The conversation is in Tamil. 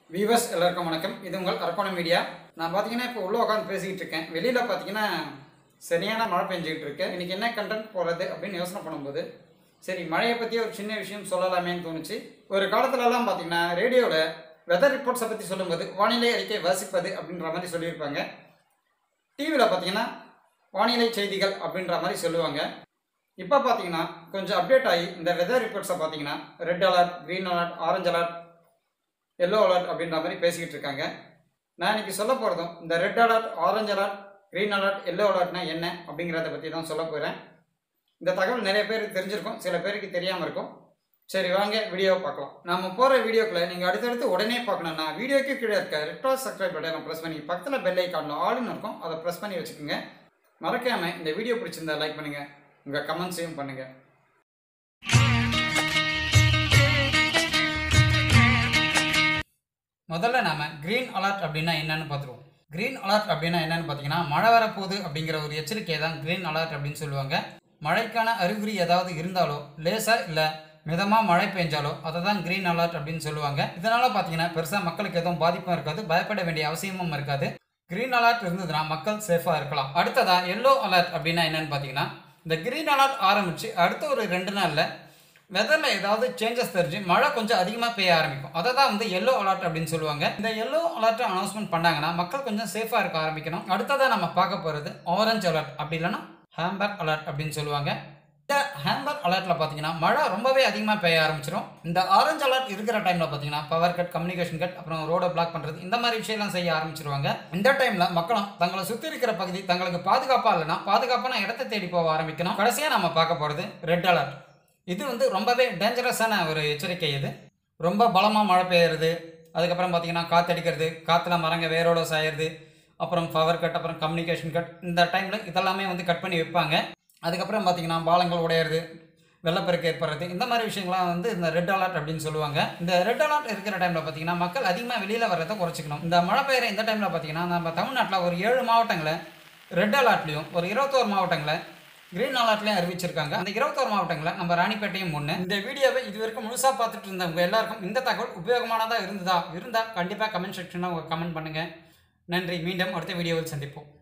வீவர்ஸ் எல்லாருக்கும் வணக்கம் இது உங்கள் அரக்கோணம் மீடியா நான் பார்த்தீங்கன்னா இப்போ உள்ள உட்காந்து பேசிக்கிட்டு இருக்கேன் வெளியில் பார்த்தீங்கன்னா சரியான மழை பெஞ்சிக்கிட்டு இருக்கு இன்னைக்கு என்ன கண்டென்ட் போகிறது அப்படின்னு யோசனை பண்ணும்போது சரி மழையை பற்றி ஒரு சின்ன விஷயம் சொல்லலாமேன்னு தோணுச்சு ஒரு காலத்துலலாம் பார்த்தீங்கன்னா ரேடியோவில் வெதர் ரிப்போர்ட்ஸை பற்றி சொல்லும்போது வானிலை அறிக்கை வாசிப்பது அப்படின்ற மாதிரி சொல்லியிருப்பாங்க டிவியில் பார்த்தீங்கன்னா வானிலை செய்திகள் அப்படின்ற மாதிரி சொல்லுவாங்க இப்போ பார்த்தீங்கன்னா கொஞ்சம் அப்டேட் ஆகி இந்த வெதர் ரிப்போர்ட்ஸை பார்த்தீங்கன்னா red alert green alert orange alert yellow alert அப்படின்ற மாதிரி பேசிக்கிட்டு இருக்காங்க நான் இன்னைக்கு சொல்ல போகிறதும் இந்த red alert orange alert green alert yellow அலர்ட்னா என்ன அப்படிங்கிறத பற்றி தான் சொல்ல போகிறேன் இந்த தகவல் நிறைய பேருக்கு தெரிஞ்சிருக்கும் சில பேருக்கு தெரியாமல் இருக்கும் சரி வாங்க வீடியோவை பார்க்கலாம் நம்ம போகிற வீடியோக்குள்ள நீங்கள் அடுத்தடுத்து உடனே பார்க்கணும்னா வீடியோக்கு கீழே இருக்க ரெட் சப்ஸ்கிரைப் பட்டனை ப்ரெஸ் பண்ணி பக்கத்தில் பெல் ஐக்கானில் ஆளுன்னு இருக்கும் அதை ப்ரெஸ் பண்ணி வச்சுக்கோங்க மறக்காமல் இந்த வீடியோ பிடிச்சிருந்தா லைக் பண்ணுங்கள் உங்கள் கமெண்ட்ஸையும் பண்ணுங்கள் முதல்ல நாம கிரீன் அலர்ட் அப்படின்னா என்னன்னு பார்த்துருவோம் கிரீன் அலர்ட் அப்படின்னா என்னன்னு பார்த்தீங்கன்னா மழை வரப்போகுது அப்படிங்கிற ஒரு எச்சரிக்கையை தான் கிரீன் அலர்ட் அப்படின்னு சொல்லுவாங்க மழைக்கான அறிகுறி ஏதாவது இருந்தாலோ லேசா இல்லை மிதமாக மழை பெஞ்சாலோ அதை தான் கிரீன் அலர்ட் அப்படின்னு சொல்லுவாங்க இதனால பார்த்தீங்கன்னா பெருசாக மக்களுக்கு எதுவும் பாதிப்பும் இருக்காது பயப்பட வேண்டிய அவசியமும் இருக்காது கிரீன் அலர்ட் இருந்ததுன்னா மக்கள் சேஃபாக இருக்கலாம் அடுத்ததா எல்லோ அலர்ட் அப்படின்னா என்னன்னு பார்த்தீங்கன்னா இந்த கிரீன் அலர்ட் ஆரம்பிச்சு அடுத்த ஒரு ரெண்டு நாளில் வெதரில் ஏதாவது சேஞ்சஸ் தெரிஞ்சு மழை கொஞ்சம் அதிகமாக பெய்ய ஆரம்பிக்கும் அதை தான் வந்து எல்லோ அலர்ட் அப்படின்னு சொல்லுவாங்க இந்த எல்லோ அலர்ட்டை அனௌன்ஸ்மெண்ட் பண்ணாங்கன்னா மக்கள் கொஞ்சம் சேஃபாக இருக்க ஆரம்பிக்கணும் அடுத்ததாக நம்ம பார்க்க போகிறது ஆரஞ்சு அலர்ட் அப்படி இல்லைன்னா ஹேம்பர் அலர்ட் அப்படின்னு சொல்லுவாங்க இந்த ஹேம்பர் அலர்ட்ல பார்த்தீங்கன்னா மழை ரொம்பவே அதிகமாக பெய்ய ஆரம்பிச்சிடும் இந்த ஆரஞ்சு அலர்ட் இருக்கிற டைமில் பார்த்தீங்கன்னா பவர் கட் கம்யூனிகேஷன் கட் அப்புறம் ரோடை பிளாக் பண்ணுறது இந்த மாதிரி விஷயம்லாம் செய்ய ஆரம்பிச்சிருவாங்க இந்த டைமில் மக்களும் தங்களை சுற்றி இருக்கிற பகுதி தங்களுக்கு பாதுகாப்பாக இல்லைன்னா பாதுகாப்பான இடத்தை தேடி போக ஆரம்பிக்கணும் கடைசியாக நம்ம பார்க்க போகிறது ரெட் அலர்ட் இது வந்து ரொம்பவே டேஞ்சரஸான ஒரு எச்சரிக்கை இது ரொம்ப பலமாக மழை பெய்யுறது அதுக்கப்புறம் பார்த்தீங்கன்னா காற்றடிக்கிறது காற்றுல மரங்க வேரோட சாயறது அப்புறம் பவர் கட் அப்புறம் கம்யூனிகேஷன் கட் இந்த டைமில் இதெல்லாமே வந்து கட் பண்ணி வைப்பாங்க அதுக்கப்புறம் பார்த்தீங்கன்னா பாலங்கள் உடையிறது வெள்ளப்பெருக்கு ஏற்படுறது இந்த மாதிரி விஷயங்கள்லாம் வந்து இந்த ரெட் அலர்ட் அப்படின்னு சொல்லுவாங்க இந்த ரெட் அலர்ட் இருக்கிற டைமில் பார்த்தீங்கன்னா மக்கள் அதிகமாக வெளியில் வர்றதை குறைச்சிக்கணும் இந்த மழை பெய்கிற இந்த டைமில் பார்த்தீங்கன்னா நம்ம தமிழ்நாட்டில் ஒரு ஏழு மாவட்டங்களில் ரெட் அலர்ட்லையும் ஒரு இருபத்தோரு மாவட்டங்களில் கிரீன் அலர்ட்லையும் அறிவிச்சிருக்காங்க அந்த இருபத்தோரு மாவட்டங்களில் நம்ம ராணிப்பேட்டையும் ஒன்று இந்த வீடியோவை இது வரைக்கும் முழுசாக பார்த்துட்டு இருந்தவங்க எல்லாருக்கும் இந்த தகவல் உபயோகமானதாக இருந்ததா இருந்தால் கண்டிப்பாக கமெண்ட் செக்ஷனில் கமெண்ட் பண்ணுங்கள் நன்றி மீண்டும் அடுத்த வீடியோவில் சந்திப்போம்